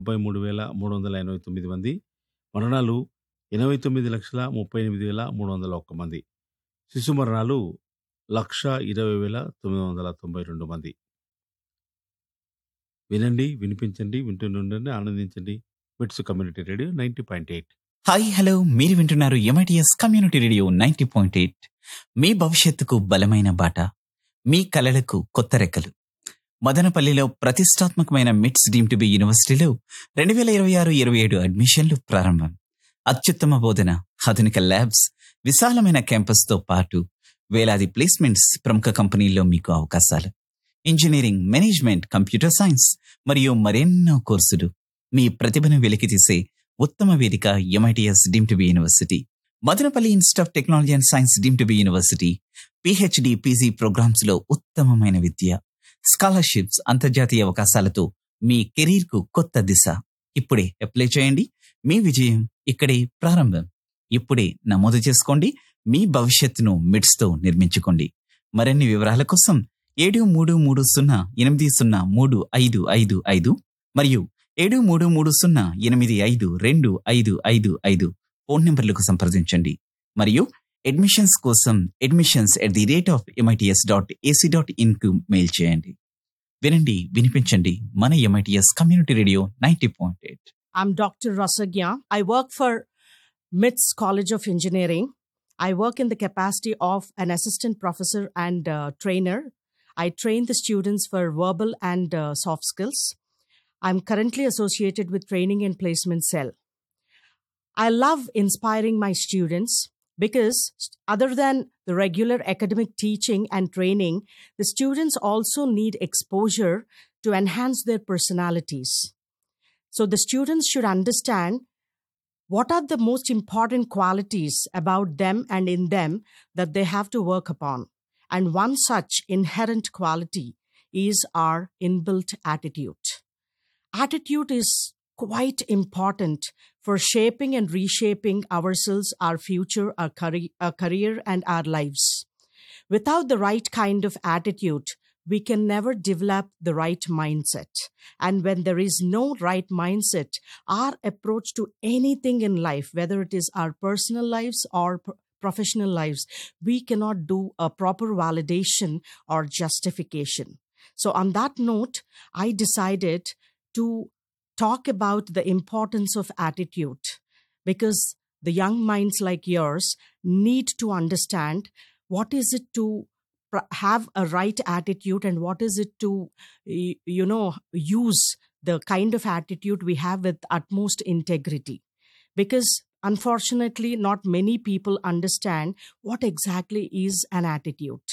ముప్పై మూడు వేల మూడు వందల ఎనభై తొమ్మిది మంది మరణాలు ఎనభై తొమ్మిది లక్షల ముప్పై ఎనిమిది వేల మూడు వందల ఒక్క మంది శిశు మరణాలు లక్ష ఇరవై వేల తొమ్మిది వందల తొంభై రెండు మంది వినండి వినిపించండి వింటుండండి ఆనందించండి MITS community radio ninety point eight hi hello మీరు వింటున్నారు MITS community radio ninety point eight మీ భవిష్యత్తుకు బలమైన బాట మీ కలలకు కొత్త రెక్కలు మదనపల్లిలో ప్రతిష్టాత్మకమైన మిట్స్ డీమ్ టు బి యూనివర్సిటీలో రెండు వేల ఇరవై ఆరు ఇరవై ఏడు అడ్మిషన్లు ప్రారంభం అత్యుత్తమ బోధన ఆధునిక ల్యాబ్స్ విశాలమైన క్యాంపస్తో పాటు వేలాది ప్లేస్మెంట్స్ ప్రముఖ కంపెనీల్లో మీకు అవకాశాలు ఇంజనీరింగ్ మేనేజ్మెంట్ కంప్యూటర్ సైన్స్ మరియు మరెన్నో కోర్సులు మీ ప్రతిభను వెలికితీసే ఉత్తమ వేదిక MITS deem to be university Madanapalle institute of technology and science deem to be university PhD PG programs లో ఉత్తమమైన విద్య స్కాలర్షిప్స్ అంతర్జాతీయ అవకాశాలతో మీ కెరీర్ కు కొత్త దిశ ఇప్పుడే అప్లై చేయండి మీ విజయం ఇక్కడే ప్రారంభం ఇప్పుడే నమోదు చేసుకోండి మీ భవిష్యత్తును మిడ్స్ తో నిర్మించుకోండి మరిన్ని వివరాల కోసం ఏడు మూడు మూడు సున్నా ఎనిమిది సున్నా మూడు ఐదు ఐదు ఐదు మరియు ఏడు మూడు మూడు సున్నా ఎనిమిది ఐదు రెండు ఐదు ఐదు ఐదు ఫోన్ నంబర్లకు సంప్రదించండి మరియు అడ్మిషన్స్ కోసం admissions at the rate of MITS dot AC dot in కు మెయిల్ చేయండి వినండి వినిపించండి మన MITS community radio ninety point eight I'm Dr. Rasagya. I work for MITS College of Engineering. I work in the capacity of an assistant professor and uh, trainer. I train the students for verbal and uh, soft skills. I'm currently associated with Training and Placement Cell. I love inspiring my students because, other than the regular academic teaching and training, the students also need exposure to enhance their personalities. So the students should understand what are the most important qualities about them and in them that they have to work upon. And one such inherent quality is our inbuilt attitude. Attitude is quite important for shaping and reshaping ourselves, our future, our career, our career and our lives. Without the right kind of attitude, we can never develop the right mindset. And when there is no right mindset, our approach to anything in life, whether it is our personal lives or p- professional lives, we cannot do a proper validation or justification. So, on that note, I decided to talk about the importance of attitude because the young minds like yours need to understand what is it to pr- have a right attitude and what is it to y- you know use the kind of attitude we have with utmost integrity because unfortunately not many people understand what exactly is an attitude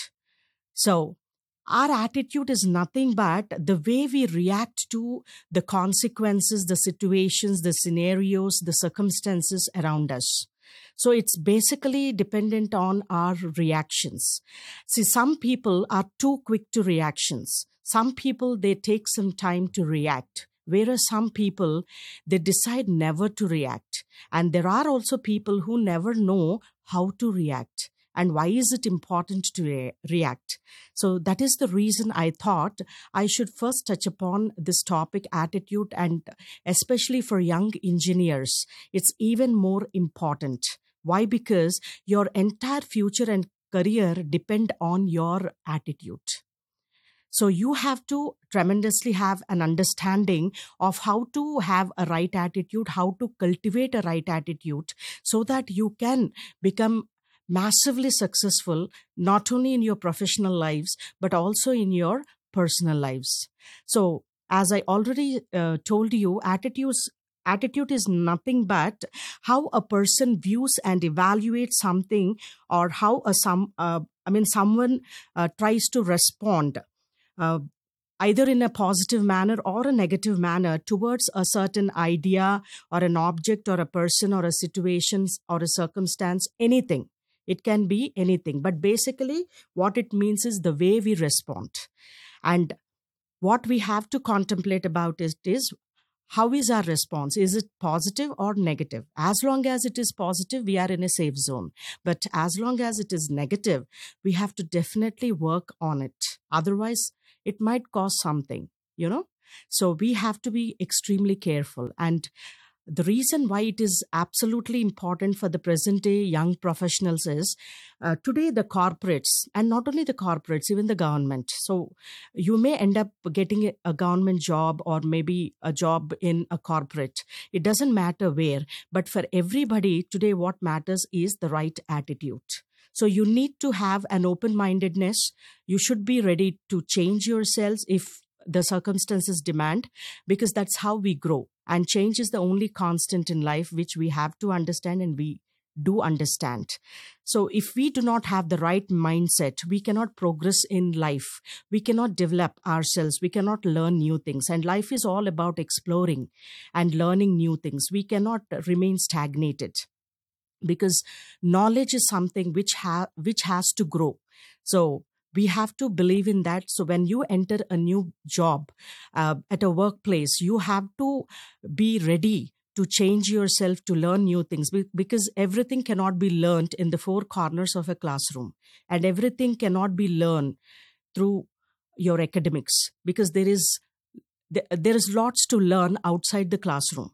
so our attitude is nothing but the way we react to the consequences the situations the scenarios the circumstances around us so it's basically dependent on our reactions. See, some people are too quick to reactions. Some people, they take some time to react. Whereas some people, they decide never to react. And there are also people who never know how to react. And why is it important to re- react? So that is the reason I thought I should first touch upon this topic attitude and especially for young engineers, it's even more important. Why? Because your entire future and career depend on your attitude. So you have to tremendously have an understanding of how to have a right attitude, how to cultivate a right attitude so that you can become massively successful, not only in your professional lives, but also in your personal lives. So as I already uh, told you, attitudes attitude is nothing but how a person views and evaluates something or how a some uh, i mean someone uh, tries to respond uh, either in a positive manner or a negative manner towards a certain idea or an object or a person or a situation or a circumstance anything it can be anything but basically what it means is the way we respond and what we have to contemplate about it is how is our response is it positive or negative as long as it is positive we are in a safe zone but as long as it is negative we have to definitely work on it otherwise it might cause something you know So we have to be extremely careful. And the reason why it is absolutely important for the present day young professionals is uh, today the corporates and not only the corporates even the government so you may end up getting a- a government job or maybe a job in a corporate it doesn't matter where but for everybody today what matters is the right attitude so you need to have an open mindedness you should be ready to change yourselves if the circumstances demand because that's how we grow and change is the only constant in life which we have to understand and we do understand so if we do not have the right mindset we cannot progress in life we cannot develop ourselves we cannot learn new things and life is all about exploring and learning new things we cannot remain stagnated because knowledge is something which ha- which has to grow so we have to believe in that so when you enter a new job uh, at a workplace you have to be ready to change yourself to learn new things be- because everything cannot be learned in the four corners of a classroom and everything cannot be learned through your academics because there is there there is lots to learn outside the classroom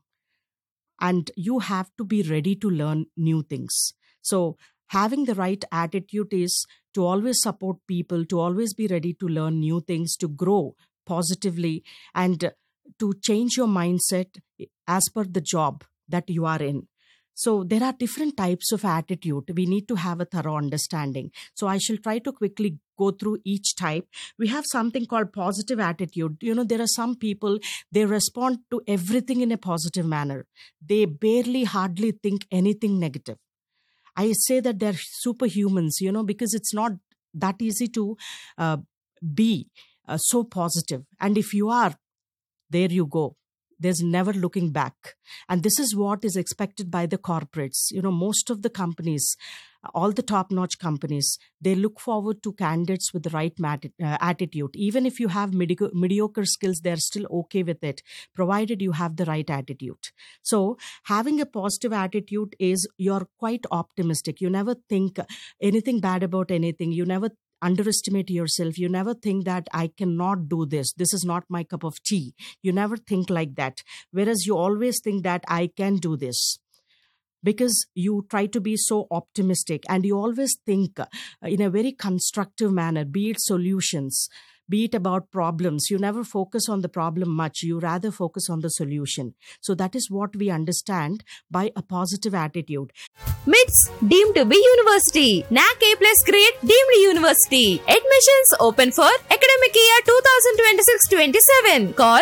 and you have to be ready to learn new things so having the right attitude is to always support people to always be ready to learn new things to grow positively and to change your mindset as per the job that you are in so there are different types of attitude we need to have a thorough understanding so i shall try to quickly go through each type we have something called positive attitude you know there are some people they respond to everything in a positive manner they barely hardly think anything negative i say that they're superhumans you know because it's not that easy to uh, be uh, so positive and if you are there you go there's never looking back and this is what is expected by the corporates you know most of the companies all the top notch companies they look forward to candidates with the right mat- uh, attitude even if you have medico- mediocre skills they're still okay with it provided you have the right attitude so having a positive attitude is you're quite optimistic you never think anything bad about anything you never underestimate yourself you never think that i cannot do this this is not my cup of tea you never think like that whereas you always think that i can do this because you try to be so optimistic and you always think uh, in a very constructive manner be it solutions be it about problems you never focus on the problem much you rather focus on the solution so that is what we understand by a positive attitude MITS deemed to be university. NAC A plus grade deemed university. Admissions open for academic year 2026-27. Call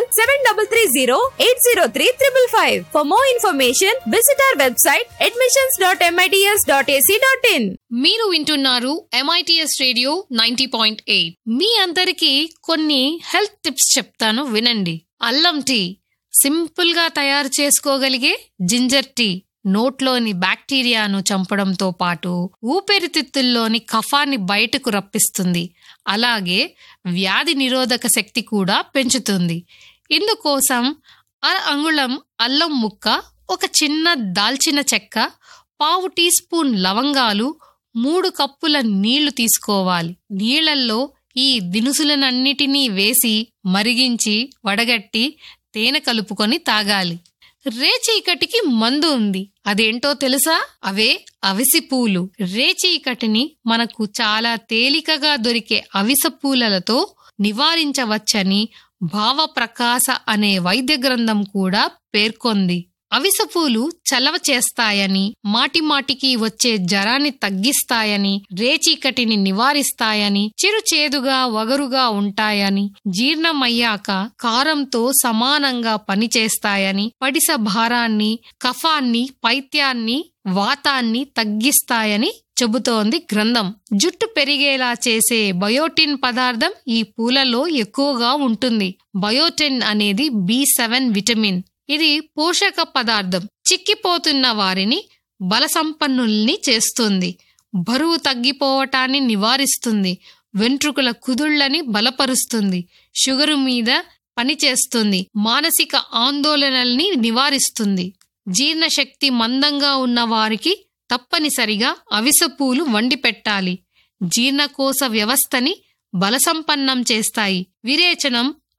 7330-803-555. For more information, visit our website admissions.mits.ac.in. మీరు వింటున్నారు MITS radio ninety point eight మీ అందరికీ కొన్ని health tips చెప్తాను వినండి అల్లం tea simple గా తయారు చేసుకోగలిగే జింజర్ టీ నోట్లోని బ్యాక్టీరియాను చంపడంతో పాటు ఊపిరితిత్తుల్లోని కఫాన్ని బయటకు రప్పిస్తుంది అలాగే వ్యాధి నిరోధక శక్తి కూడా పెంచుతుంది ఇందుకోసం అర అంగుళం అల్లం ముక్క ఒక చిన్న దాల్చిన చెక్క పావు టీ స్పూన్ లవంగాలు మూడు కప్పుల నీళ్లు తీసుకోవాలి నీళ్లల్లో ఈ దినుసులనన్నిటినీ వేసి మరిగించి వడగట్టి తేనె కలుపుకొని తాగాలి రేచీకటికి మందు ఉంది అదేంటో తెలుసా అవే అవిసి పూలు రేచీకటిని మనకు చాలా తేలికగా దొరికే అవిస పూలలతో నివారించవచ్చని భావప్రకాశ అనే వైద్య గ్రంథం కూడా పేర్కొంది అవిసపూలు చలవ చేస్తాయని మాటిమాటికి వచ్చే జరాన్ని తగ్గిస్తాయని రేచీకటిని నివారిస్తాయని చిరుచేదుగా వగరుగా ఉంటాయని జీర్ణమయ్యాక కారంతో సమానంగా పనిచేస్తాయని పడిస భారాన్ని కఫాన్ని పైత్యాన్ని వాతాన్ని తగ్గిస్తాయని చెబుతోంది గ్రంథం జుట్టు పెరిగేలా చేసే బయోటిన్ పదార్థం ఈ పూలలో ఎక్కువగా ఉంటుంది బయోటిన్ అనేది బి సెవెన్ విటమిన్ ఇది పోషక పదార్థం చిక్కిపోతున్న వారిని బలసంపన్నుల్ని చేస్తుంది బరువు తగ్గిపోవటాన్ని నివారిస్తుంది వెంట్రుకల కుదుళ్లని బలపరుస్తుంది షుగరు మీద పనిచేస్తుంది మానసిక ఆందోళనల్ని నివారిస్తుంది జీర్ణశక్తి మందంగా ఉన్న వారికి తప్పనిసరిగా అవిసపూలు వండి పెట్టాలి జీర్ణకోశ వ్యవస్థని బలసంపన్నం చేస్తాయి విరేచనం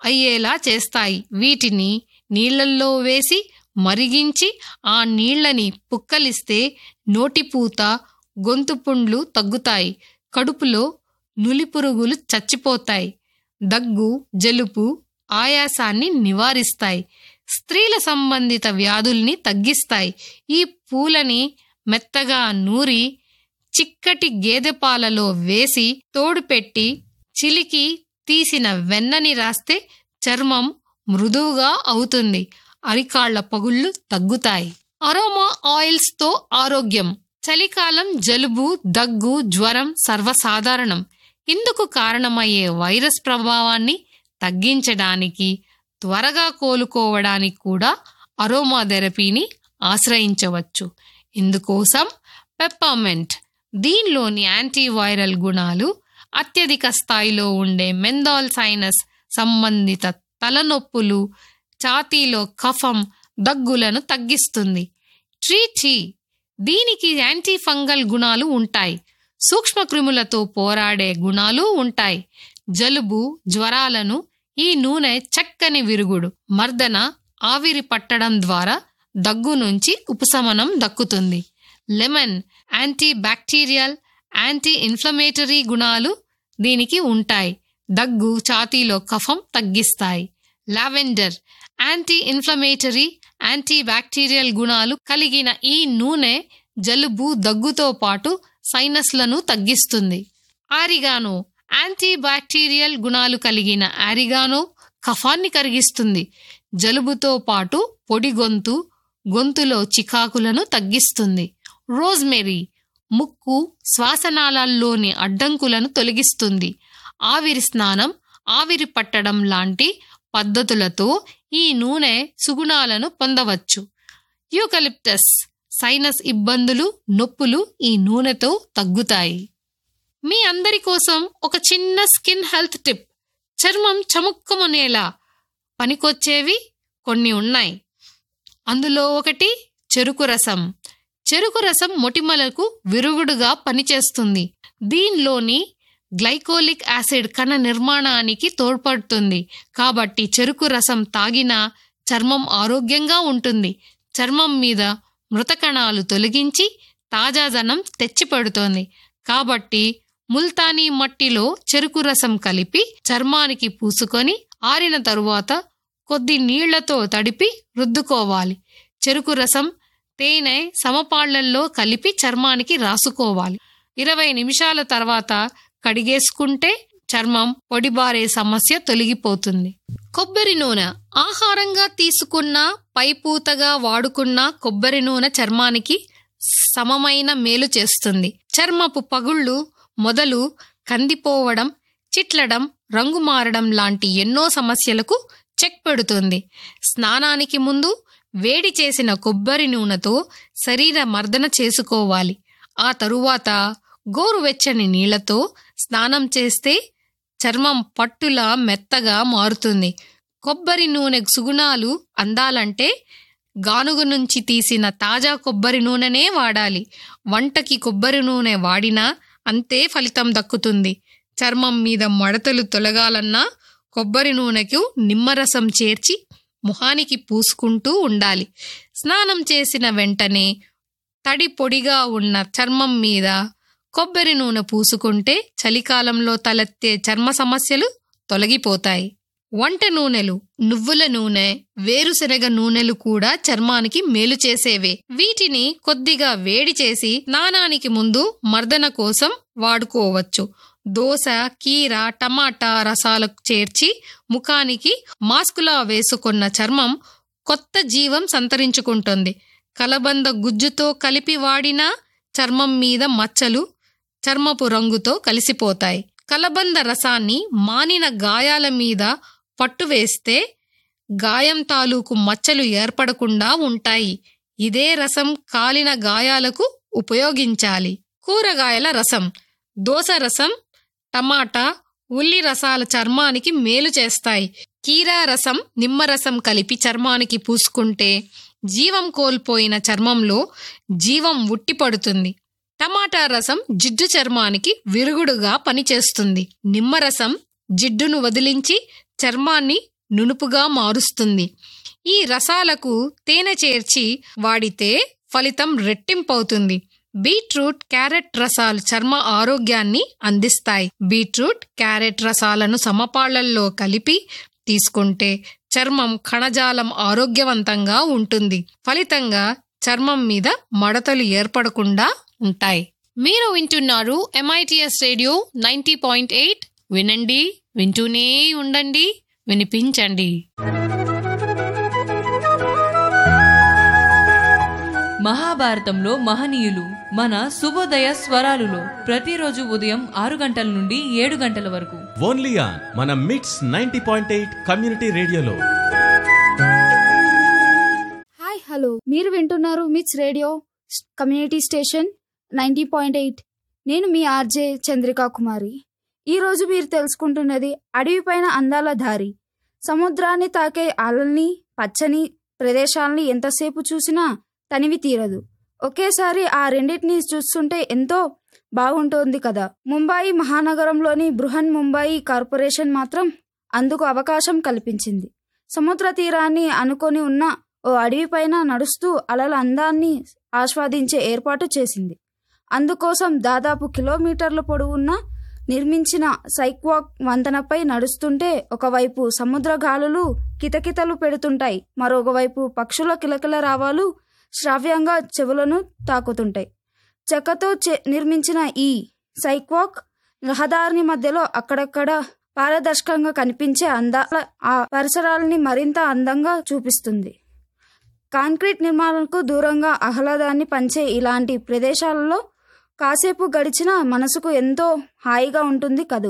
అయ్యేలా చేస్తాయి వీటిని నీళ్ళల్లో వేసి మరిగించి ఆ నీళ్ళని పుక్కలిస్తే నోటిపూత గొంతు పుండ్లు తగ్గుతాయి కడుపులో నులిపురుగులు చచ్చిపోతాయి దగ్గు జలుపు ఆయాసాన్ని నివారిస్తాయి స్త్రీల సంబంధిత వ్యాధుల్ని తగ్గిస్తాయి ఈ పూలని మెత్తగా నూరి చిక్కటి గేదె పాలలో వేసి తోడు పెట్టి చిలికి తీసిన వెన్నని రాస్తే చర్మం మృదువుగా అవుతుంది అరికాళ్ల పగుళ్ళు తగ్గుతాయి అరోమా ఆయిల్స్ తో ఆరోగ్యం చలికాలం జలుబు దగ్గు జ్వరం సర్వసాధారణం ఇందుకు కారణమయ్యే వైరస్ ప్రభావాన్ని తగ్గించడానికి త్వరగా కోలుకోవడానికి కూడా అరోమా థెరపీని ఆశ్రయించవచ్చు ఇందుకోసం పెప్పర్మెంట్ దీనిలోని యాంటీవైరల్ గుణాలు అత్యధిక స్థాయిలో ఉండే మెందాల్ సైనస్ సంబంధిత తలనొప్పులు ఛాతీలో కఫం దగ్గులను తగ్గిస్తుంది ట్రీటీ దీనికి యాంటీ ఫంగల్ గుణాలు ఉంటాయి సూక్ష్మక్రిములతో పోరాడే గుణాలు ఉంటాయి జలుబు జ్వరాలను ఈ నూనె చక్కని విరుగుడు మర్దన ఆవిరి పట్టడం ద్వారా దగ్గు నుంచి ఉపశమనం దక్కుతుంది lemon anti bacterial anti inflammatory గుణాలు దీనికి ఉంటాయి దగ్గు ఛాతీలో కఫం తగ్గిస్తాయి lavender anti inflammatory anti bacterial గుణాలు కలిగిన ఈ నూనె జలుబు దగ్గుతో పాటు సైనస్లను తగ్గిస్తుంది ఆరిగానో యాంటీ బ్యాక్టీరియల్ గుణాలు కలిగిన ఆరిగానో కఫాన్ని కరిగిస్తుంది జలుబుతో పాటు పొడి గొంతు గొంతులో చికాకులను తగ్గిస్తుంది రోజ్మెరీ ముక్కు శ్వాసనాళాల్లోని అడ్డంకులను తొలగిస్తుంది ఆవిరి స్నానం ఆవిరి పట్టడం లాంటి పద్ధతులతో ఈ నూనె సుగుణాలను పొందవచ్చు యూకలిప్టస్ సైనస్ ఇబ్బందులు నొప్పులు ఈ నూనెతో తగ్గుతాయి మీ అందరి కోసం ఒక చిన్న స్కిన్ హెల్త్ టిప్ చర్మం చముక్కమునేలా పనికొచ్చేవి కొన్ని ఉన్నాయి అందులో ఒకటి చెరుకు రసం చెరుకు రసం మొటిమలకు విరుగుడుగా పనిచేస్తుంది దీనిలోని గ్లైకోలిక్ యాసిడ్ కణ నిర్మాణానికి తోడ్పడుతుంది కాబట్టి చెరుకు రసం తాగినా చర్మం ఆరోగ్యంగా ఉంటుంది చర్మం మీద మృత కణాలు తొలగించి తాజాదనం తెచ్చిపెడుతోంది కాబట్టి ముల్తానీ మట్టిలో చెరుకు రసం కలిపి చర్మానికి పూసుకొని ఆరిన తరువాత కొద్ది నీళ్లతో తడిపి రుద్దుకోవాలి చెరుకు రసం తేనె సమపాళ్లల్లో కలిపి చర్మానికి రాసుకోవాలి ఇరవై నిమిషాల తర్వాత కడిగేసుకుంటే చర్మం పొడిబారే సమస్య తొలగిపోతుంది కొబ్బరి నూనె ఆహారంగా తీసుకున్న పైపూతగా వాడుకున్న కొబ్బరి నూనె చర్మానికి సమమైన మేలు చేస్తుంది చర్మపు పగుళ్ళు మొదలు కందిపోవడం చిట్లడం రంగు మారడం లాంటి ఎన్నో సమస్యలకు చెక్ పెడుతుంది స్నానానికి ముందు వేడి చేసిన కొబ్బరి నూనెతో శరీర మర్దన చేసుకోవాలి ఆ తరువాత గోరువెచ్చని నీళ్లతో స్నానం చేస్తే చర్మం పట్టులా మెత్తగా మారుతుంది కొబ్బరి నూనె సుగుణాలు అందాలంటే గానుగ నుంచి తీసిన తాజా కొబ్బరి నూనెనే వాడాలి వంటకి కొబ్బరి నూనె వాడినా అంతే ఫలితం దక్కుతుంది చర్మం మీద మడతలు తొలగాలన్నా కొబ్బరి నూనెకు నిమ్మరసం చేర్చి ముఖానికి పూసుకుంటూ ఉండాలి స్నానం చేసిన వెంటనే తడి పొడిగా ఉన్న చర్మం మీద కొబ్బరి నూనె పూసుకుంటే చలికాలంలో తలెత్తే చర్మ సమస్యలు తొలగిపోతాయి వంట నూనెలు నువ్వుల నూనె వేరుశనగ నూనెలు కూడా చర్మానికి మేలు చేసేవే వీటిని కొద్దిగా వేడి చేసి స్నానానికి ముందు మర్దన కోసం వాడుకోవచ్చు దోస కీర టమాటా రసాలకు చేర్చి ముఖానికి మాస్కులా వేసుకున్న చర్మం కొత్త జీవం సంతరించుకుంటుంది కలబంద గుజ్జుతో కలిపి వాడిన చర్మం మీద మచ్చలు చర్మపు రంగుతో కలిసిపోతాయి కలబంద రసాన్ని మానిన గాయాల మీద పట్టు వేస్తే గాయం తాలూకు మచ్చలు ఏర్పడకుండా ఉంటాయి ఇదే రసం కాలిన గాయాలకు ఉపయోగించాలి కూరగాయల రసం దోస రసం టమాటా ఉల్లి రసాల చర్మానికి మేలు చేస్తాయి కీరా రసం నిమ్మరసం కలిపి చర్మానికి పూసుకుంటే జీవం కోల్పోయిన చర్మంలో జీవం ఉట్టిపడుతుంది టమాటా రసం జిడ్డు చర్మానికి విరుగుడుగా పనిచేస్తుంది నిమ్మరసం జిడ్డును వదిలించి చర్మాన్ని నునుపుగా మారుస్తుంది ఈ రసాలకు తేనె చేర్చి వాడితే ఫలితం రెట్టింపవుతుంది బీట్రూట్ క్యారెట్ రసాలు చర్మ ఆరోగ్యాన్ని అందిస్తాయి బీట్రూట్ క్యారెట్ రసాలను సమపాళ్లల్లో కలిపి తీసుకుంటే చర్మం కణజాలం ఆరోగ్యవంతంగా ఉంటుంది ఫలితంగా చర్మం మీద మడతలు ఏర్పడకుండా ఉంటాయి మీరు వింటున్నారు MITS radio ninety point eight వినండి వింటూనే ఉండండి వినిపించండి మహాభారతంలో మహనీయులు మన శుభోదయ స్వరాలులో ప్రతిరోజు ఉదయం ఆరు గంటల నుండి ఏడు గంటల వరకు ఓన్లీ ఆన్ మన MITS ninety point eight community రేడియోలో హాయ్ హలో మీరు వింటున్నారు మిట్స్ రేడియో స్- community station ninety point eight నేను మీ ఆర్జే చంద్రికా కుమారి ఈరోజు మీరు తెలుసుకుంటున్నది అడవిపైన అందాల దారి సముద్రాన్ని తాకే అలల్ని పచ్చని ప్రదేశాలని ఎంతసేపు చూసినా తనివి తీరదు ఒకేసారి ఆ రెండింటిని చూస్తుంటే ఎంతో బాగుంటోంది కదా ముంబాయి మహానగరంలోని బృహన్ ముంబాయి కార్పొరేషన్ మాత్రం అందుకు అవకాశం కల్పించింది సముద్ర తీరాన్ని అనుకొని ఉన్న ఓ అడవిపైన నడుస్తూ అలల అందాన్ని ఆస్వాదించే ఏర్పాటు చేసింది అందుకోసం దాదాపు కిలోమీటర్ల పొడవున్న నిర్మించిన సైక్వాక్ వంతెనపై నడుస్తుంటే ఒకవైపు సముద్ర గాలులు కితకితలు పెడుతుంటాయి మరొకవైపు పక్షుల కిలకిల రావాలు శ్రావ్యంగా చెవులను తాకుతుంటాయి చెక్కతో చే- నిర్మించిన ఈ సైక్వాక్ రహదారిని మధ్యలో అక్కడక్కడ పారదర్శకంగా కనిపించే అందాల ఆ పరిసరాలని మరింత అందంగా చూపిస్తుంది కాంక్రీట్ నిర్మాణాలకు దూరంగా ఆహ్లాదాన్ని పంచే ఇలాంటి ప్రదేశాలలో కాసేపు గడిచిన మనసుకు ఎంతో హాయిగా ఉంటుంది కదూ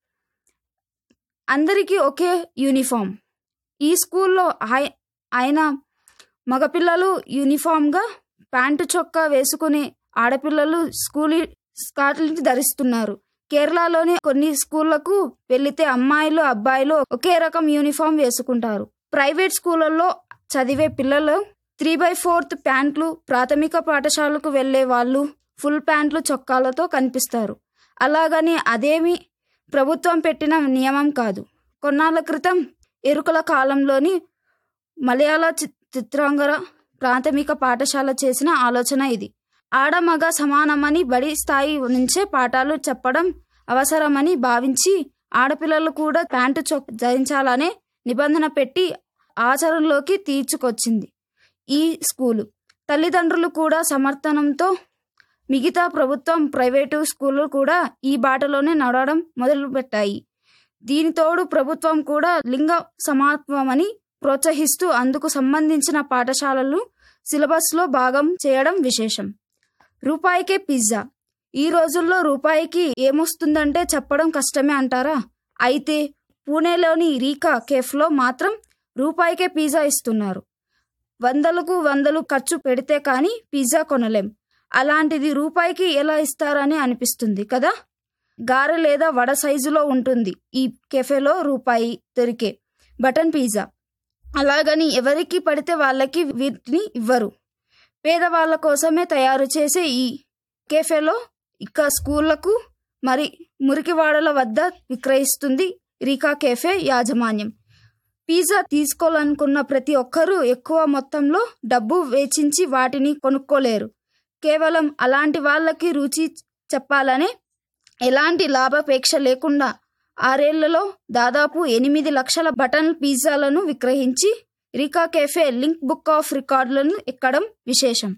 అందరికీ ఒకే యూనిఫామ్ ఈ స్కూల్లో ఆయ- ఆయన మగపిల్లలు యూనిఫామ్గా ప్యాంటు చొక్కా వేసుకుని ఆడపిల్లలు స్కూల్ స్కార్ట్ని ధరిస్తున్నారు కేరళలోని కొన్ని స్కూళ్లకు వెళితే అమ్మాయిలు అబ్బాయిలు ఒకే రకం యూనిఫామ్ వేసుకుంటారు ప్రైవేట్ స్కూళ్ళల్లో చదివే పిల్లలు త్రీ బై ఫోర్త్ ప్యాంట్లు ప్రాథమిక పాఠశాలకు వెళ్లే వాళ్ళు ఫుల్ ప్యాంట్లు చొక్కాలతో కనిపిస్తారు అలాగని అదేమి ప్రభుత్వం పెట్టిన నియమం కాదు కొన్నాళ్ళ క్రితం ఎరుకల కాలంలోని మలయాళ చి- చిత్రాంగర ప్రాథమిక పాఠశాల చేసిన ఆలోచన ఇది ఆడ మగ సమానమని బడి స్థాయి నుంచే పాఠాలు చెప్పడం అవసరమని భావించి ఆడపిల్లలు కూడా ప్యాంటు చొక్ ధరించాలనే నిబంధన పెట్టి ఆచరణలోకి తీర్చుకొచ్చింది ఈ స్కూలు తల్లిదండ్రులు కూడా సమర్థనంతో మిగతా ప్రభుత్వం ప్రైవేటు స్కూళ్ళు కూడా ఈ బాటలోనే నడవడం మొదలుపెట్టాయి దీనితోడు ప్రభుత్వం కూడా లింగ సమాత్వమని ప్రోత్సహిస్తూ అందుకు సంబంధించిన పాఠశాలలు సిలబస్లో భాగం చేయడం విశేషం రూపాయికే పిజ్జా ఈ రోజుల్లో రూపాయికి ఏమొస్తుందంటే చెప్పడం కష్టమే అంటారా అయితే పూణేలోని రీకా కేఫ్లో మాత్రం రూపాయికే పిజ్జా ఇస్తున్నారు వందలకు వందలు ఖర్చు పెడితే కానీ పిజ్జా కొనలేం అలాంటిది రూపాయికి ఎలా ఇస్తారని అనిపిస్తుంది కదా గారె లేదా వడ సైజులో ఉంటుంది ఈ కెఫేలో రూపాయి దొరికే బటన్ పిజ్జా అలాగని ఎవరికి పడితే వాళ్ళకి వీటిని ఇవ్వరు పేదవాళ్ళ కోసమే తయారు చేసే ఈ కెఫేలో ఇక స్కూళ్లకు మరి మురికివాడల వద్ద విక్రయిస్తుంది రీకా కెఫే యాజమాన్యం పిజ్జా తీసుకోవాలనుకున్న ప్రతి ఒక్కరూ ఎక్కువ మొత్తంలో డబ్బు వేచించి వాటిని కొనుక్కోలేరు కేవలం అలాంటి వాళ్ళకి రుచి చెప్పాలనే ఎలాంటి లాభాపేక్ష లేకుండా ఆరేళ్లలో దాదాపు ఎనిమిది లక్షల బటన్ పిజ్జాలను విక్రయించి Rika cafe Limca book of రికార్డులను ఎక్కడం విశేషం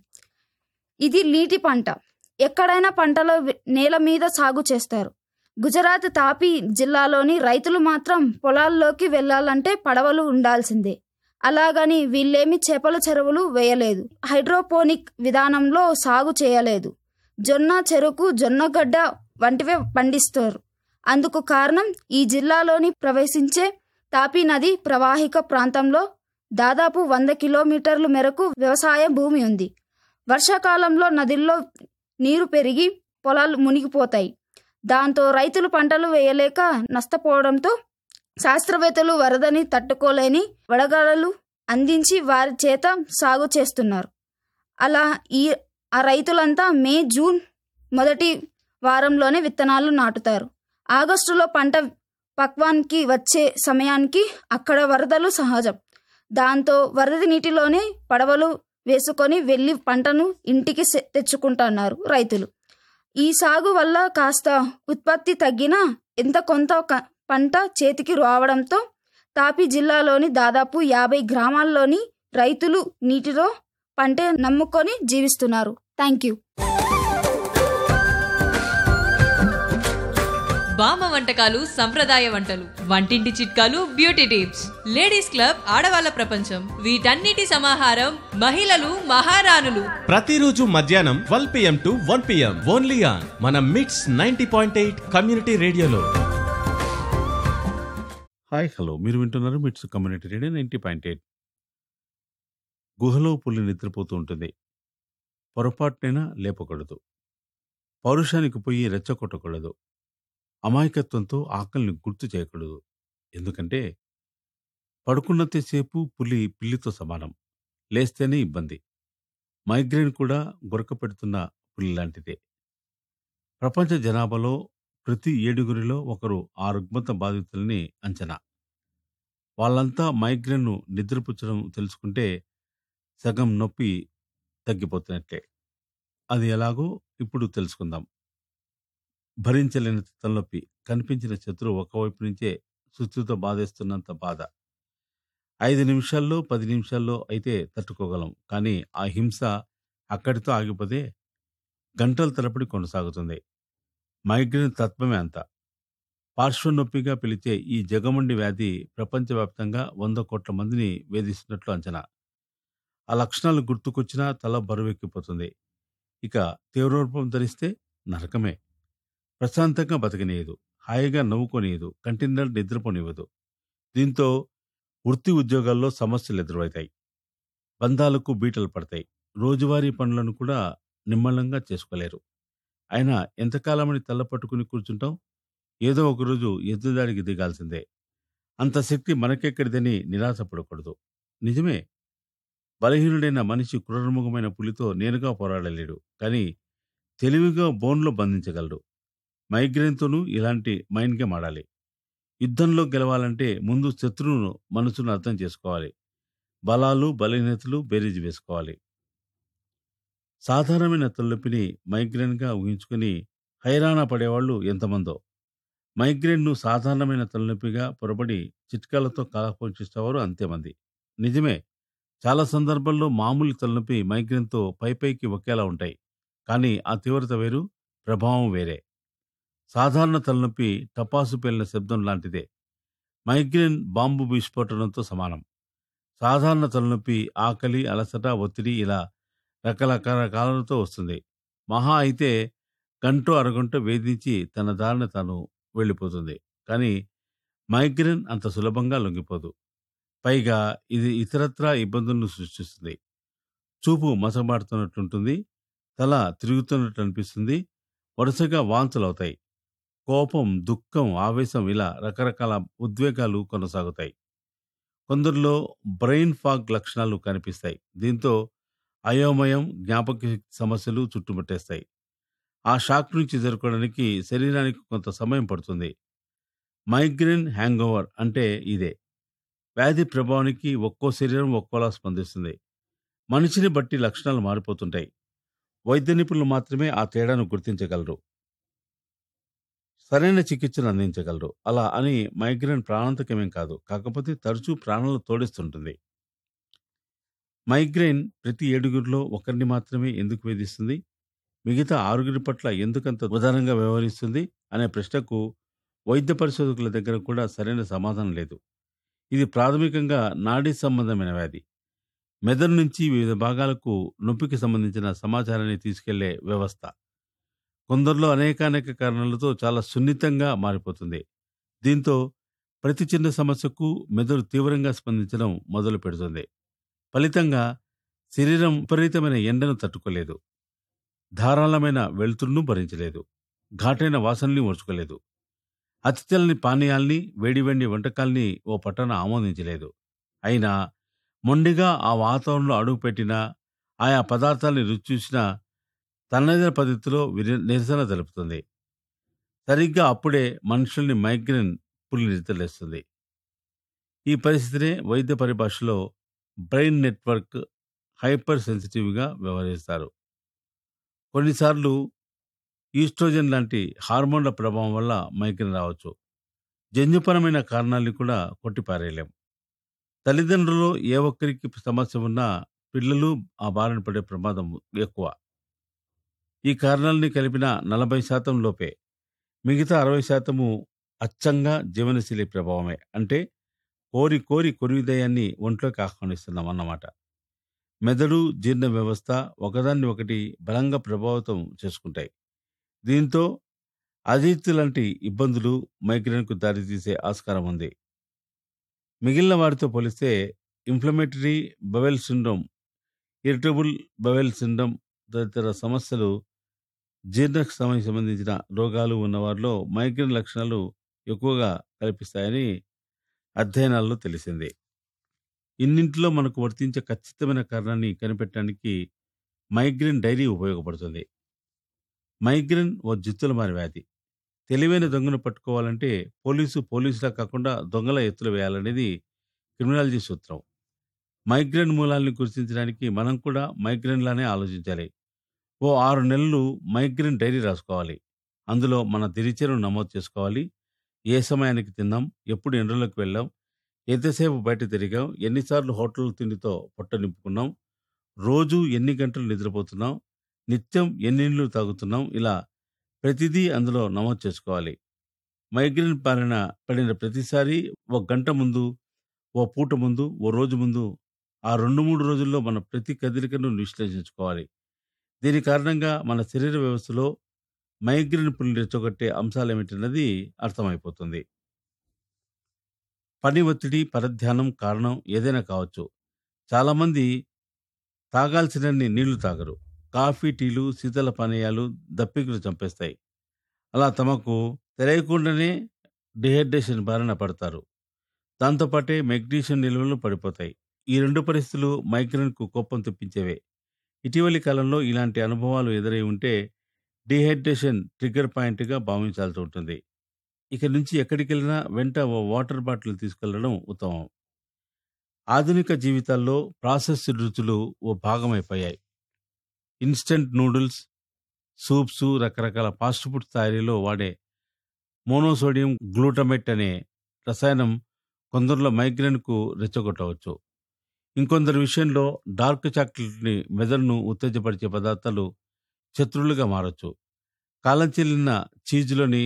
ఇది నీటి పంట ఎక్కడైనా పంటలో వి- నేల మీద సాగు చేస్తారు గుజరాత్ తాపీ జిల్లాలోని రైతులు మాత్రం పొలాల్లోకి వెళ్ళాలంటే పడవలు ఉండాల్సిందే అలాగని వీళ్ళేమి చేపల చెరువులు వేయలేదు హైడ్రోపోనిక్ విధానంలో సాగు చేయలేదు జొన్న చెరుకు జొన్నగడ్డ వంటివే పండిస్తారు అందుకు కారణం ఈ జిల్లాలోని ప్రవేశించే తాపీ నది ప్రవాహిక ప్రాంతంలో దాదాపు వంద కిలోమీటర్ల మేరకు వ్యవసాయ భూమి ఉంది వర్షాకాలంలో నదిల్లో నీరు పెరిగి పొలాలు మునిగిపోతాయి దాంతో రైతులు పంటలు వేయలేక నష్టపోవడంతో శాస్త్రవేత్తలు వరదని తట్టుకోలేని వడగడలు అందించి వారి చేత సాగు చేస్తున్నారు అలా ఈ ఆ రైతులంతా మే జూన్ మొదటి వారంలోనే విత్తనాలు నాటుతారు ఆగస్టులో పంట పక్వాన్కి వచ్చే సమయానికి అక్కడ వరదలు సహజం దాంతో వరద నీటిలోనే పడవలు వేసుకొని వెళ్ళి పంటను ఇంటికి సె- తెచ్చుకుంటున్నారు రైతులు ఈ సాగు వల్ల కాస్త ఉత్పత్తి తగ్గినా ఎంత కొంత క- పంట చేతికి రావడంతో తాపీ జిల్లాలోని దాదాపు యాభై గ్రామాల్లోని రైతులు నీటిలో పంటే నమ్ముకొని జీవిస్తున్నారు థ్యాంక్ యూ బామ్మ వంటకాలు సంప్రదాయ వంటలు వంటింటి చిట్కాలు బ్యూటీ టిప్స్ లేడీస్ క్లబ్ ఆడవాళ్ళ ప్రపంచం వీటన్నిటి సమాహారం మహిళలు మహారాణులు ప్రతిరోజు మధ్యాహ్నం twelve PM to one PM only on మన MITS ninety point eight community రేడియోలో హాయ్ హలో మీరు వింటున్నారు MITS community radio ninety point eight గుహలో పులి నిద్రపోతూ ఉంటుంది పొరపాటునైనా లేపకూడదు పౌరుషానికి పోయి రెచ్చగొట్టకూడదు అమాయకత్వంతో ఆకలిని గుర్తు చేయకూడదు ఎందుకంటే పడుకున్నంతసేపు పులి పిల్లితో సమానం లేస్తేనే ఇబ్బంది మైగ్రేన్ కూడా గురక పెడుతున్న పులి లాంటిదే ప్రపంచ జనాభాలో ప్రతి ఏడుగురిలో ఒకరు ఆ రుగ్మత బాధితులని అంచనా వాళ్ళంతా మైగ్రేన్ను నిద్రపుచ్చడం తెలుసుకుంటే సగం నొప్పి తగ్గిపోతున్నట్లే అది ఎలాగో ఇప్పుడు తెలుసుకుందాం భరించలేని తలనొప్పి కనిపించిన శత్రువు ఒకవైపు నుంచే సుత్తితో బాధేస్తున్నంత బాధ ఐదు నిమిషాల్లో పది నిమిషాల్లో అయితే తట్టుకోగలం కానీ ఆ హింస అక్కడితో ఆగిపోతే గంటల తరబడి కొనసాగుతుంది మైగ్రేన్ తత్వమే అంత పార్శ్వనొప్పిగా పిలిచే ఈ జగమండి వ్యాధి ప్రపంచవ్యాప్తంగా వంద కోట్ల మందిని వేధిస్తున్నట్లు అంచనా ఆ లక్షణాలు గుర్తుకొచ్చినా తల బరువెక్కిపోతుంది ఇక తీవ్రరూపం ధరిస్తే నరకమే ప్రశాంతంగా బతకనీయదు హాయిగా నవ్వుకోనియదు కంటిన్యూల్ నిద్రపోనివ్వదు దీంతో వృత్తి ఉద్యోగాల్లో సమస్యలు ఎదురవుతాయి బంధాలకు బీటలు పడతాయి రోజువారీ పనులను కూడా నిమ్మలంగా చేసుకోలేరు అయినా ఎంతకాలమని తల్ల పట్టుకుని కూర్చుంటాం ఏదో ఒకరోజు ఎద్దుదాడికి దిగాల్సిందే అంత శక్తి మనకెక్కడిదని నిరాశపడకూడదు నిజమే బలహీనుడైన మనిషి క్రూరముఖమైన పులితో నేరుగా పోరాడలేడు కానీ తెలివిగా బోన్లో బంధించగలడు మైగ్రేన్తోనూ ఇలాంటి మైండ్ గేమ్ ఆడాలి యుద్ధంలో గెలవాలంటే ముందు శత్రువును మనసును అర్థం చేసుకోవాలి బలాలు బలహీనతలు బేరీజు వేసుకోవాలి సాధారణమైన తలనొప్పిని మైగ్రేన్గా ఊహించుకుని హైరాణ పడేవాళ్ళు ఎంతమందో మైగ్రేన్ను సాధారణమైన తలనొప్పిగా పొరబడి చిట్కాలతో కాలపోషిస్తేవారు అంతేమంది నిజమే చాలా సందర్భాల్లో మామూలు తలనొప్పి మైగ్రేన్తో పైపైకి ఒకేలా ఉంటాయి కానీ ఆ తీవ్రత వేరు ప్రభావం వేరే సాధారణ తలనొప్పి టపాసు పేలిన శబ్దం లాంటిదే మైగ్రేన్ బాంబు విస్ఫోటనంతో సమానం సాధారణ తలనొప్పి ఆకలి అలసట ఒత్తిడి ఇలా రకరకాలతో వస్తుంది మహా అయితే గంటో అరగంట వేధించి తన దారిన తాను వెళ్ళిపోతుంది కానీ మైగ్రేన్ అంత సులభంగా లొంగిపోదు పైగా ఇది ఇతరత్రా ఇబ్బందులను సృష్టిస్తుంది చూపు మసమాడుతున్నట్టుంటుంది తల తిరుగుతున్నట్టు అనిపిస్తుంది వరుసగా వాంతులు అవుతాయి కోపం దుఃఖం ఆవేశం ఇలా రకరకాల ఉద్వేగాలు కొనసాగుతాయి కొందరిలో బ్రెయిన్ ఫాగ్ లక్షణాలు కనిపిస్తాయి దీంతో అయోమయం జ్ఞాపక శక్తి సమస్యలు చుట్టుముట్టేస్తాయి ఆ షాక్ నుంచి ఎదుర్కోవడానికి శరీరానికి కొంత సమయం పడుతుంది మైగ్రేన్ హ్యాంగ్ ఓవర్ అంటే ఇదే వ్యాధి ప్రభావానికి ఒక్కో శరీరం ఒక్కోలా స్పందిస్తుంది మనిషిని బట్టి లక్షణాలు మారిపోతుంటాయి వైద్య నిపుణులు మాత్రమే ఆ తేడాను గుర్తించగలరు సరైన చికిత్సను అందించగలరు అలా అని మైగ్రేన్ ప్రాణాంతకమేం కాదు కాకపోతే తరచూ ప్రాణాలు తోడిస్తుంటుంది మైగ్రేన్ ప్రతి ఏడుగురిలో ఒకరిని మాత్రమే ఎందుకు వేధిస్తుంది మిగతా ఆరుగురి పట్ల ఎందుకంత ఉదారంగా వ్యవహరిస్తుంది అనే ప్రశ్నకు వైద్య పరిశోధకుల దగ్గర కూడా సరైన సమాధానం లేదు ఇది ప్రాథమికంగా నాడీ సంబంధమైన వ్యాధి మెదడు నుంచి వివిధ భాగాలకు నొప్పికి సంబంధించిన సమాచారాన్ని తీసుకెళ్లే వ్యవస్థ కొందరిలో అనేకానేక కారణాలతో చాలా సున్నితంగా మారిపోతుంది దీంతో ప్రతి చిన్న సమస్యకు మెదడు తీవ్రంగా స్పందించడం మొదలు పెడుతుంది ఫలితంగా శరీరం విపరీతమైన ఎండను తట్టుకోలేదు ధారాళమైన వెలుతురును భరించలేదు ఘాటైన వాసనల్ని ఓర్చుకోలేదు అతి తెల్లని పానీయాల్ని వేడివేడి వంటకాల్ని ఓ పట్టణ ఆమోదించలేదు అయినా మొండిగా ఆ వాతావరణంలో అడుగుపెట్టినా ఆయా పదార్థాల్ని రుచి చూసినా తనదైన పద్ధతిలో విరి- నిరసన తెలుపుతుంది సరిగ్గా అప్పుడే మనుషుల్ని మైగ్రేన్ నొప్పులు నిద్రలేస్తుంది ఈ పరిస్థితినే వైద్య పరిభాషలో బ్రెయిన్ నెట్వర్క్ హైపర్ సెన్సిటివ్గా వ్యవహరిస్తారు కొన్నిసార్లు ఈస్ట్రోజన్ లాంటి హార్మోన్ల ప్రభావం వల్ల మైగ్రేన్ రావచ్చు జన్యుపరమైన కారణాలను కూడా కొట్టిపారేయలేం తల్లిదండ్రులు ఏ ఒక్కరికి సమస్య ఉన్నా పిల్లలు ఆ బారిన పడే ప్రమాదం ఎక్కువ ఈ కారణాలని కలిపిన నలభై శాతం లోపే మిగతా అరవై శాతము అచ్చంగా జీవనశైలి ప్రభావమే అంటే కోరి కోరి కొరివిదయాన్ని ఒంట్లోకి ఆహ్వానిస్తున్నాం అన్నమాట మెదడు జీర్ణ వ్యవస్థ ఒకదాన్ని ఒకటి బలంగా ప్రభావితం చేసుకుంటాయి దీంతో అజీర్తి లాంటి ఇబ్బందులు మైగ్రేన్కు దారితీసే ఆస్కారం ఉంది మిగిలిన వారితో పోలిస్తే inflammatory bowel syndrome irritable bowel syndrome తదితర సమస్యలు జీర్ణకు సంబంధించిన రోగాలు ఉన్నవారిలో మైగ్రేన్ లక్షణాలు ఎక్కువగా కల్పిస్తాయని అధ్యయనాల్లో తెలిసింది ఇన్నింటిలో మనకు వర్తించే ఖచ్చితమైన కారణాన్ని కనిపెట్టడానికి మైగ్రేన్ డైరీ ఉపయోగపడుతుంది మైగ్రేన్ ఓ జిత్తుల మారి వ్యాధి తెలివైన దొంగను పట్టుకోవాలంటే పోలీసు పోలీసులా కాకుండా దొంగల ఎత్తులు వేయాలనేది క్రిమినాలజీ సూత్రం మైగ్రేన్ మూలాల్ని గుర్తించడానికి మనం కూడా మైగ్రేన్ లానే ఆలోచించాలి ఓ ఆరు నెలలు మైగ్రేన్ డైరీ రాసుకోవాలి అందులో మన దిరిచర్యను నమోదు చేసుకోవాలి ఏ సమయానికి తిన్నాం ఎప్పుడు ఎండలోకి వెళ్ళాం ఎంతసేపు బయట తిరిగాం ఎన్నిసార్లు హోటల్ తిండితో పొట్ట నింపుకున్నాం రోజు ఎన్ని గంటలు నిద్రపోతున్నాం నిత్యం ఎన్ని నీళ్లు తాగుతున్నాం ఇలా ప్రతిదీ అందులో నమోదు చేసుకోవాలి మైగ్రేన్ బారిన పడిన ప్రతిసారి ఒక గంట ముందు ఓ పూట ముందు ఓ రోజు ముందు ఆ రెండు మూడు రోజుల్లో మన ప్రతి కదలికను విశ్లేషించుకోవాలి దీని కారణంగా మన శరీర వ్యవస్థలో మైగ్రేన్ పుల్ని రెచ్చగొట్టే అంశాలు ఏమిటన్నది అర్థమైపోతుంది పని ఒత్తిడి పరధ్యానం కారణం ఏదైనా కావచ్చు చాలామంది తాగాల్సినన్ని నీళ్లు తాగరు కాఫీ టీలు శీతల పానీయాలు దప్పికలు చంపేస్తాయి అలా తమకు తెలియకుండానే డిహైడ్రేషన్ బారిన పడతారు దాంతోపాటే మెగ్నీషియం నిల్వలు పడిపోతాయి ఈ రెండు పరిస్థితులు మైగ్రేన్కు కోపం తెప్పించేవే ఇటీవలి కాలంలో ఇలాంటి అనుభవాలు ఎదురై ఉంటే డిహైడ్రేషన్ ట్రిగ్గర్ పాయింట్గా భావించాల్సి ఉంటుంది ఇక నుంచి ఎక్కడికి వెళ్ళినా వెంట ఓ వాటర్ బాటిల్ తీసుకెళ్లడం ఉత్తమం ఆధునిక జీవితాల్లో ప్రాసెస్డ్ రుచులు ఓ భాగమైపోయాయి ఇన్స్టెంట్ నూడిల్స్ సూప్స్ రకరకాల ఫాస్ట్ ఫుడ్ తయారీలో వాడే మోనోసోడియం గ్లూటమేట్ అనే రసాయనం కొందరిలో మైగ్రేన్కు రెచ్చగొట్టవచ్చు ఇంకొందరి విషయంలో డార్క్ చాక్లెట్ని మెదడును ఉత్తేజపరిచే పదార్థాలు శత్రువులుగా మారచ్చు కాలం చెల్లిన చీజ్లోని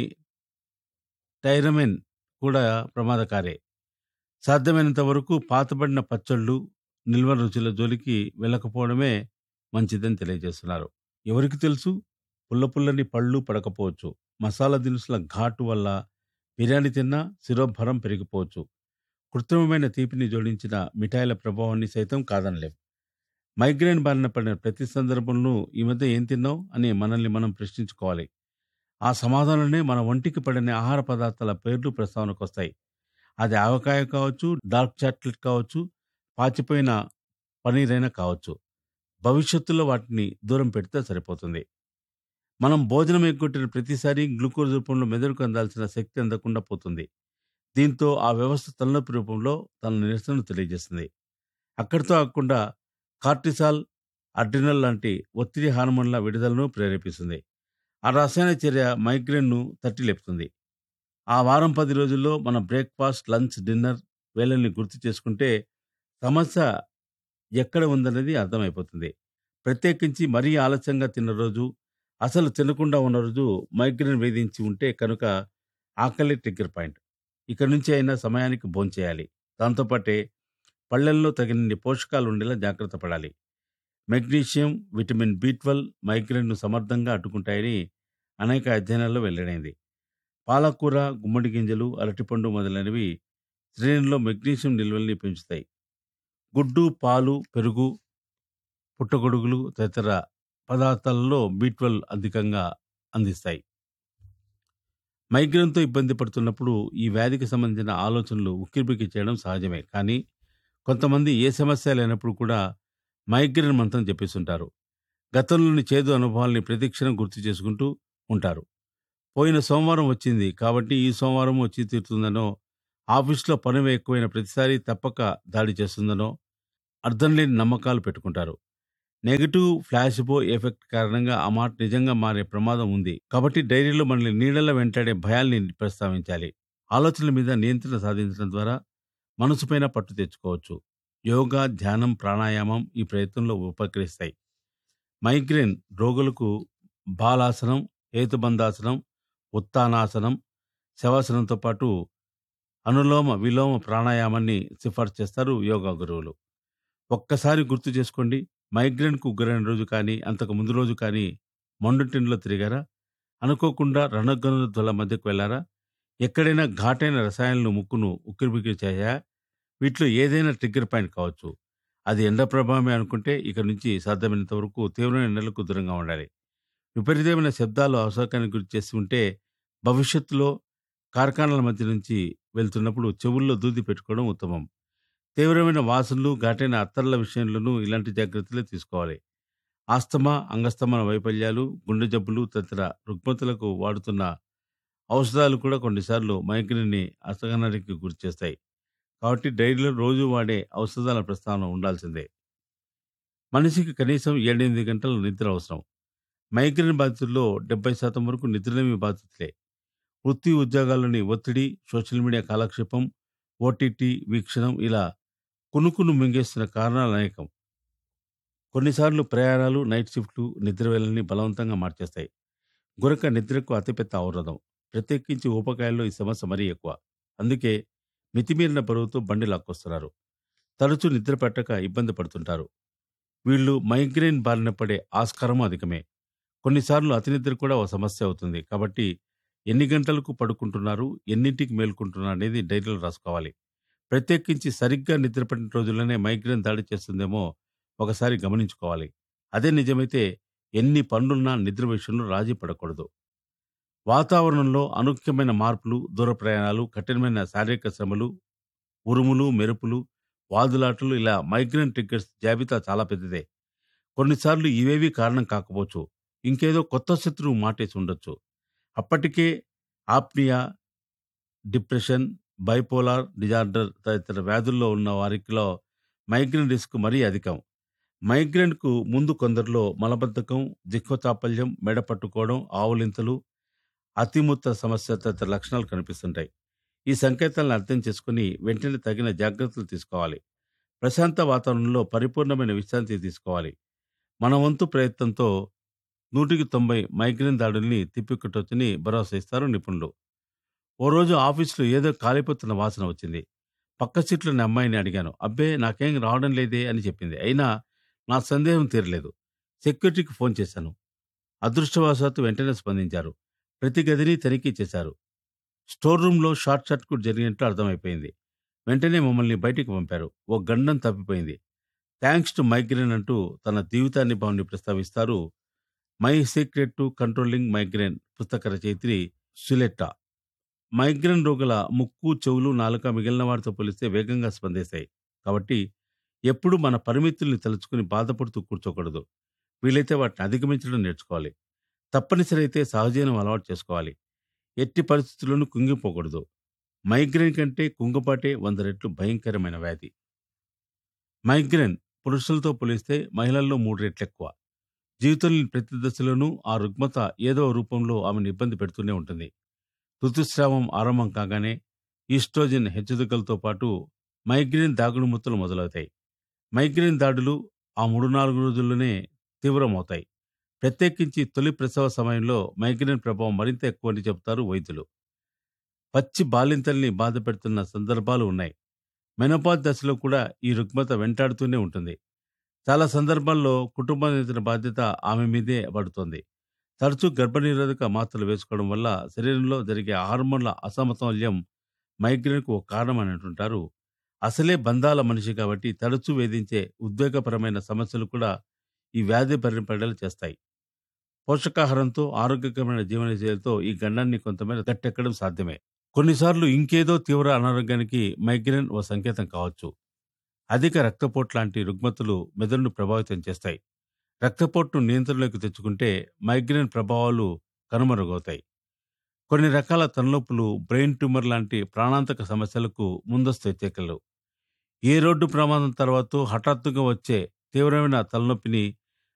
టైరమెన్ కూడా ప్రమాదకారే సాధ్యమైనంత వరకు పాతబడిన పచ్చళ్ళు నిల్వ రుచుల జోలికి వెళ్ళకపోవడమే మంచిదని తెలియజేస్తున్నారు ఎవరికి తెలుసు పుల్ల పుల్లని పళ్ళు పడకపోవచ్చు మసాలా దినుసుల ఘాటు వల్ల బిర్యానీ తిన్నా శిరోభరం పెరిగిపోవచ్చు కృత్రిమమైన తీపిని జోడించిన మిఠాయిల ప్రభావాన్ని సైతం కాదనలేం మైగ్రేన్ బారిన పడిన ప్రతి సందర్భంలో ఈ మధ్య ఏం తిన్నావు అని మనల్ని మనం ప్రశ్నించుకోవాలి ఆ సమాధానంలోనే మన ఒంటికి పడిన ఆహార పదార్థాల పేర్లు ప్రస్తావనకు వస్తాయి అది ఆవకాయ కావచ్చు డార్క్ చాక్లెట్ కావచ్చు పాచిపోయిన పనీర్ అయినా కావచ్చు భవిష్యత్తులో వాటిని దూరం పెడితే సరిపోతుంది మనం భోజనం ఎగ్గొట్టిన ప్రతిసారి గ్లూకోజ్ రూపంలో మెదడుకు అందాల్సిన శక్తి అందకుండా పోతుంది దీంతో ఆ వ్యవస్థ తలనొప్పి రూపంలో తన నిరసనను తెలియజేస్తుంది అక్కడితో కాకుండా కార్టిసాల్ అడ్రినల్ లాంటి ఒత్తిడి హార్మోన్ల విడుదలను ప్రేరేపిస్తుంది ఆ రసాయన చర్య మైగ్రేన్ను తట్టి లేపుతుంది ఆ వారం పది రోజుల్లో మన బ్రేక్ఫాస్ట్ లంచ్ డిన్నర్ వేళల్ని గుర్తు చేసుకుంటే సమస్య ఎక్కడ ఉందనేది అర్థమైపోతుంది ప్రత్యేకించి మరీ ఆలస్యంగా తిన్న రోజు అసలు తినకుండా ఉన్న రోజు మైగ్రేన్ వేధించి ఉంటే కనుక ఆకలి ట్రిగ్గర్ పాయింట్ ఇక నుంచి అయినా సమయానికి భోంచేయాలి దాంతోపాటే పళ్ళల్లో తగినన్ని పోషకాలు ఉండేలా జాగ్రత్త పడాలి మెగ్నీషియం విటమిన్ బి ట్వెల్వ్ మైగ్రేన్ను సమర్థంగా అడ్డుకుంటాయని అనేక అధ్యయనాల్లో వెల్లడైంది పాలకూర గుమ్మడి గింజలు అరటిపండు మొదలైనవి శరీరంలో మెగ్నీషియం నిల్వల్ని పెంచుతాయి గుడ్డు పాలు పెరుగు పుట్టగొడుగులు తదితర పదార్థాలలో బి ట్వెల్వ్ అధికంగా అందిస్తాయి మైగ్రేన్తో ఇబ్బంది పడుతున్నప్పుడు ఈ వ్యాధికి సంబంధించిన ఆలోచనలు ఉక్కిరిబిక్కి చేయడం సహజమే కానీ కొంతమంది ఏ సమస్య లేనప్పుడు కూడా మైగ్రేన్ మంత్రం చెప్పేస్తుంటారు గతంలోని చేదు అనుభవాల్ని ప్రతిక్షణం గుర్తు చేసుకుంటూ ఉంటారు పోయిన సోమవారం వచ్చింది కాబట్టి ఈ సోమవారం వచ్చి తీరుతుందనో ఆఫీస్లో పని ఎక్కువైన ప్రతిసారి తప్పక దాడి చేస్తుందనో అర్థం లేని నమ్మకాలు పెట్టుకుంటారు నెగటివ్ ఫ్లాషిబో ఎఫెక్ట్ కారణంగా ఆ మాట నిజంగా మారే ప్రమాదం ఉంది కాబట్టి డైరీలో మనల్ని నీడల వెంటాడే భయాల్ని ప్రస్తావించాలి ఆలోచనల మీద నియంత్రణ సాధించడం ద్వారా మనసుపైన పట్టు తెచ్చుకోవచ్చు యోగా ధ్యానం ప్రాణాయామం ఈ ప్రయత్నంలో ఉపకరిస్తాయి మైగ్రేన్ రోగులకు బాలాసనం హేతుబంధాసనం ఉత్తానాసనం శవాసనంతో పాటు అనులోమ విలోమ ప్రాణాయామాన్ని సిఫార్సు చేస్తారు యోగా గురువులు ఒక్కసారి గుర్తు చేసుకోండి మైగ్రేన్కు గురైన రోజు కానీ అంతకు ముందు రోజు కానీ మొండుటిండ్లో తిరిగారా అనుకోకుండా రణగనుల ధ్వల మధ్యకు వెళ్ళారా ఎక్కడైనా ఘాటైన రసాయనాలు ముక్కును ఉక్కిరిబిక్కిరి చేయాయా వీటిలో ఏదైనా ట్రిగ్గర్ పాయింట్ కావచ్చు అది ఎండ ప్రభావమే అనుకుంటే ఇక నుంచి సాధ్యమైనంత వరకు తీవ్రమైన ఎండలకు దూరంగా ఉండాలి విపరీతమైన శబ్దాలు అవసరానికి గురి చేసి ఉంటే భవిష్యత్తులో కార్ఖానాల మధ్య నుంచి వెళ్తున్నప్పుడు చెవుల్లో దూది పెట్టుకోవడం ఉత్తమం తీవ్రమైన వాసనలు ఘాటైన అత్తర్ల విషయంలోనూ ఇలాంటి జాగ్రత్తలే తీసుకోవాలి ఆస్తమా అంగస్తమన వైఫల్యాలు గుండె జబ్బులు తదితర రుగ్మతులకు వాడుతున్న ఔషధాలు కూడా కొన్నిసార్లు మైగ్రేన్ని అసహనానికి గురి చేస్తాయి కాబట్టి డైరీలో రోజు వాడే ఔషధాల ప్రస్తావన ఉండాల్సిందే మనిషికి కనీసం ఏడెనిమిది గంటల నిద్ర అవసరం మైగ్రేన్ బాధితుల్లో డెబ్బై శాతం వరకు నిద్రలేమి బాధితులే వృత్తి ఉద్యోగాల్లోని ఒత్తిడి సోషల్ మీడియా కాలక్షేపం ఓటీటీ వీక్షణం ఇలా కునుకును మింగేస్తున్న కారణాలు అనేకం కొన్నిసార్లు ప్రయాణాలు నైట్ షిఫ్ట్లు నిద్రవేళల్ని బలవంతంగా మార్చేస్తాయి గురక నిద్రకు అతిపెద్ద అవరోధం ప్రత్యేకించి ఊపకాయల్లో ఈ సమస్య మరీ ఎక్కువ అందుకే మితిమీరిన బరువుతో బండి లాక్కొస్తున్నారు తరచూ నిద్ర పట్టక ఇబ్బంది పడుతుంటారు వీళ్ళు మైగ్రేన్ బారిన పడే ఆస్కారం అధికమే కొన్నిసార్లు అతి నిద్ర కూడా ఒక సమస్య అవుతుంది కాబట్టి ఎన్ని గంటలకు పడుకుంటున్నారు ఎన్నింటికి మేల్కుంటున్నారు అనేది డైరీలో రాసుకోవాలి ప్రత్యేకించి సరిగ్గా నిద్రపట్టిన రోజుల్లోనే మైగ్రేన్ దాడి చేస్తుందేమో ఒకసారి గమనించుకోవాలి అదే నిజమైతే ఎన్ని పనులున్నా నిద్ర విషయంలో రాజీ పడకూడదు వాతావరణంలో అనూఖ్యమైన మార్పులు దూర ప్రయాణాలు కఠినమైన శారీరక శ్రమలు ఉరుములు మెరుపులు వాదులాటలు ఇలా మైగ్రేన్ ట్రిగ్గర్స్ జాబితా చాలా పెద్దదే కొన్నిసార్లు ఇవేవి కారణం కాకపోవచ్చు ఇంకేదో కొత్త శత్రువు మాటేసి ఉండొచ్చు అప్పటికే ఆప్నియా డిప్రెషన్ బైపోలార్ డిజార్డర్ తదితర వ్యాధుల్లో ఉన్న వారికిలో మైగ్రేన్ రిస్క్ మరీ అధికం మైగ్రేన్కు ముందు కొందరిలో మలబద్ధకం దిక్వచాపల్యం మెడ పట్టుకోవడం ఆవులింతలు అతిమూత్ర సమస్య తదితర లక్షణాలు కనిపిస్తుంటాయి ఈ సంకేతాలను అర్థం చేసుకుని వెంటనే తగిన జాగ్రత్తలు తీసుకోవాలి ప్రశాంత వాతావరణంలో పరిపూర్ణమైన విశ్రాంతి తీసుకోవాలి మన వంతు ప్రయత్నంతో నూటికి తొంభై మైగ్రేన్ దాడుల్ని తిప్పికొట్టొచ్చని భరోసా ఇస్తారు నిపుణులు ఓ రోజు ఆఫీసులో ఏదో కాలిపోతున్న వాసన వచ్చింది పక్క సీట్లోని అమ్మాయిని అడిగాను అబ్బే నాకేం రావడం లేదే అని చెప్పింది అయినా నా సందేహం తీరలేదు సెక్యూరిటీకి ఫోన్ చేశాను అదృష్టవశాత్తు వెంటనే స్పందించారు ప్రతి గదిని తనిఖీ చేశారు స్టోర్ రూమ్లో షార్ట్ సర్క్యూట్ జరిగినట్లు అర్థమైపోయింది వెంటనే మమ్మల్ని బయటికి పంపారు ఓ గండం తప్పిపోయింది థ్యాంక్స్ టు మైగ్రేన్ అంటూ తన జీవితాన్ని భావని ప్రస్తావిస్తారు my secret to controlling migraine పుస్తక రచయిత్రి సులెట్టా మైగ్రేన్ రోగుల ముక్కు చెవులు నాలుక మిగిలిన వారితో పోలిస్తే వేగంగా స్పందిస్తాయి కాబట్టి ఎప్పుడు మన పరిమితుల్ని తలుచుకుని బాధపడుతూ కూర్చోకూడదు వీలైతే వాటిని అధిగమించడం నేర్చుకోవాలి తప్పనిసరి అయితే సహజీవనం అలవాటు చేసుకోవాలి ఎట్టి పరిస్థితుల్లోనూ కుంగిపోకూడదు మైగ్రేన్ కంటే కుంగపాటే వంద రెట్లు భయంకరమైన వ్యాధి మైగ్రేన్ పురుషులతో పోలిస్తే మహిళల్లో మూడు రెట్లు ఎక్కువ జీవితంలోని ప్రతి దశలోనూ ఆ రుగ్మత ఏదో రూపంలో ఆమెను ఇబ్బంది పెడుతూనే ఉంటుంది ఋతుస్రావం ఆరంభం కాగానే ఈస్ట్రోజన్ హెచ్చుతగ్గులతో పాటు మైగ్రేన్ దాగుడు ముత్తలు మొదలవుతాయి మైగ్రేన్ దాడులు ఆ మూడు నాలుగు రోజుల్లోనే తీవ్రమవుతాయి ప్రత్యేకించి తొలి ప్రసవ సమయంలో మైగ్రేన్ ప్రభావం మరింత ఎక్కువని చెబుతారు వైద్యులు పచ్చి బాలింతల్ని బాధ పెడుతున్న సందర్భాలు ఉన్నాయి మెనోపాజ్ దశలో కూడా ఈ రుగ్మత వెంటాడుతూనే ఉంటుంది చాలా సందర్భాల్లో కుటుంబానికి బాధ్యత ఆమె మీదే పడుతోంది తరచూ గర్భనిరోధక మాత్రలు వేసుకోవడం వల్ల శరీరంలో జరిగే హార్మోన్ల అసమతుల్యం మైగ్రేన్కు ఒక కారణం అంటుంటారు అసలే బంధాల మనిషి కాబట్టి తరచూ వేధించే ఉద్వేగపరమైన సమస్యలు కూడా ఈ వ్యాధి పరిపడలు చేస్తాయి పోషకాహారంతో ఆరోగ్యకరమైన జీవనశైలితో ఈ గండాన్ని కొంతమేర గట్టెక్కడం సాధ్యమే కొన్నిసార్లు ఇంకేదో తీవ్ర అనారోగ్యానికి మైగ్రేన్ ఓ సంకేతం కావచ్చు అధిక రక్తపోటు లాంటి రుగ్మతులు మెదడును ప్రభావితం చేస్తాయి రక్తపోటును నియంత్రణలోకి తెచ్చుకుంటే మైగ్రేన్ ప్రభావాలు కనుమరుగవుతాయి కొన్ని రకాల తలనొప్పులు బ్రెయిన్ ట్యూమర్ లాంటి ప్రాణాంతక సమస్యలకు ముందస్తు హెచ్చరికలు ఏ రోడ్డు ప్రమాదం తర్వాత హఠాత్తుగా వచ్చే తీవ్రమైన తలనొప్పిని